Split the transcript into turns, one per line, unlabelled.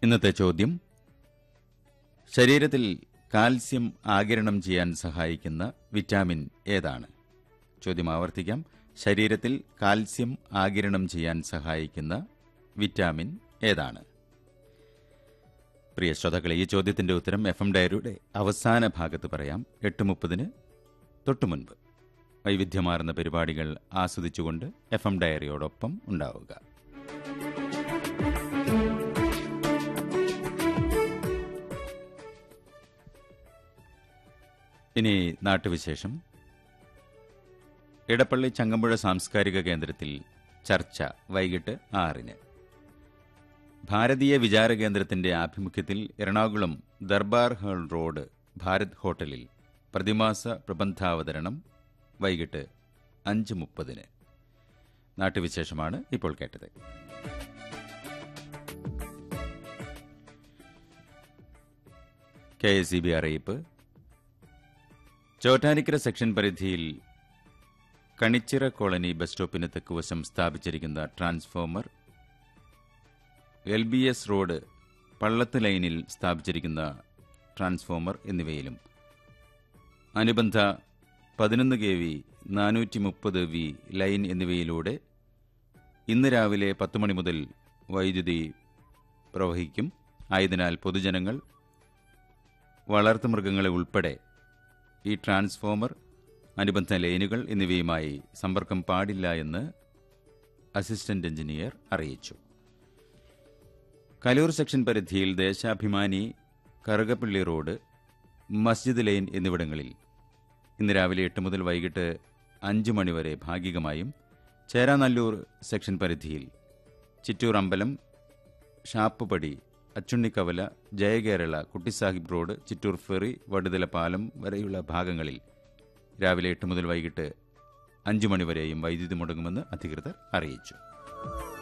ഇന്നത്തെ ചോദ്യം ശരീരത്തിൽ കാൽസ്യം ആഗിരണം ചെയ്യാൻ സഹായിക്കുന്ന വിറ്റാമിൻ ഏതാണ് ചോദ്യം ആവർത്തിക്കാം ശരീരത്തിൽ കാൽസ്യം ആഗിരണം ചെയ്യാൻ സഹായിക്കുന്ന വിറ്റാമിൻ ഏതാണ് പ്രിയ ശ്രോതാക്കളെ ഈ ചോദ്യത്തിന്റെ ഉത്തരം എഫ് എം ഡയറിയുടെ അവസാന ഭാഗത്ത് പറയാം എട്ട് മുപ്പതിന് തൊട്ടു മുൻപ് വൈവിധ്യമാർന്ന പരിപാടികൾ ആസ്വദിച്ചുകൊണ്ട് എഫ് എം ഡയറിയോടൊപ്പം ഉണ്ടാവുക ഇനി നാട്ടുവിശേഷം ഇടപ്പള്ളി ചങ്ങമ്പുഴ സാംസ്കാരിക കേന്ദ്രത്തിൽ ചർച്ച വൈകിട്ട് ആറിന് ഭാരതീയ വിചാര കേന്ദ്രത്തിന്റെ ആഭിമുഖ്യത്തിൽ എറണാകുളം ദർബാർ ഹാൾ റോഡ് ഭാരത് ഹോട്ടലിൽ പ്രതിമാസ പ്രബന്ധാവതരണം വൈകിട്ട് അഞ്ച് മുപ്പതിന് നാട്ടുവിശേഷമാണ് ഇപ്പോൾ കേട്ടത് കെ എസ് ഇ ബി അറിയിപ്പ് ചോറ്റാനിക്കര സെക്ഷൻ പരിധിയിൽ കണിച്ചിറ കോളനി ബസ് സ്റ്റോപ്പിന് തെക്കുവശം സ്ഥാപിച്ചിരിക്കുന്ന transformer L B S road Pallath ലൈനിൽ സ്ഥാപിച്ചിരിക്കുന്ന ട്രാൻസ്ഫോമർ എന്നിവയിലും അനുബന്ധ പതിനൊന്ന് കെ വി നാനൂറ്റി മുപ്പത് വി ലൈൻ എന്നിവയിലൂടെ ഇന്ന് രാവിലെ പത്ത് മണി മുതൽ വൈദ്യുതി പ്രവഹിക്കും ആയതിനാൽ പൊതുജനങ്ങൾ വളർത്തുമൃഗങ്ങളെ ഉൾപ്പെടെ ഈ ട്രാൻസ്ഫോമർ അനുബന്ധ ലൈനുകൾ എന്നിവയുമായി സമ്പർക്കം പാടില്ല എന്ന് അസിസ്റ്റന്റ് എഞ്ചിനീയർ അറിയിച്ചു കലൂർ സെക്ഷൻ പരിധിയിൽ ദേശാഭിമാനി കറുകപ്പള്ളി റോഡ് മസ്ജിദ് ലൈൻ എന്നിവിടങ്ങളിൽ ഇന്ന് രാവിലെ എട്ട് മുതൽ വൈകിട്ട് അഞ്ച് മണിവരെ ഭാഗികമായും ചേരാനല്ലൂർ സെക്ഷൻ പരിധിയിൽ ചിറ്റൂർ അമ്പലം ഷാപ്പുപടി അച്ചുണ്ണിക്കവല ജയകേരള കുട്ടിസാഹിബ് റോഡ് ചിറ്റൂർ ഫെറി വടുതല പാലം വരെയുള്ള ഭാഗങ്ങളിൽ രാവിലെ എട്ട് മുതൽ വൈകിട്ട് അഞ്ച് മണിവരെയും വൈദ്യുതി മുടങ്ങുമെന്ന് അധികൃതർ അറിയിച്ചു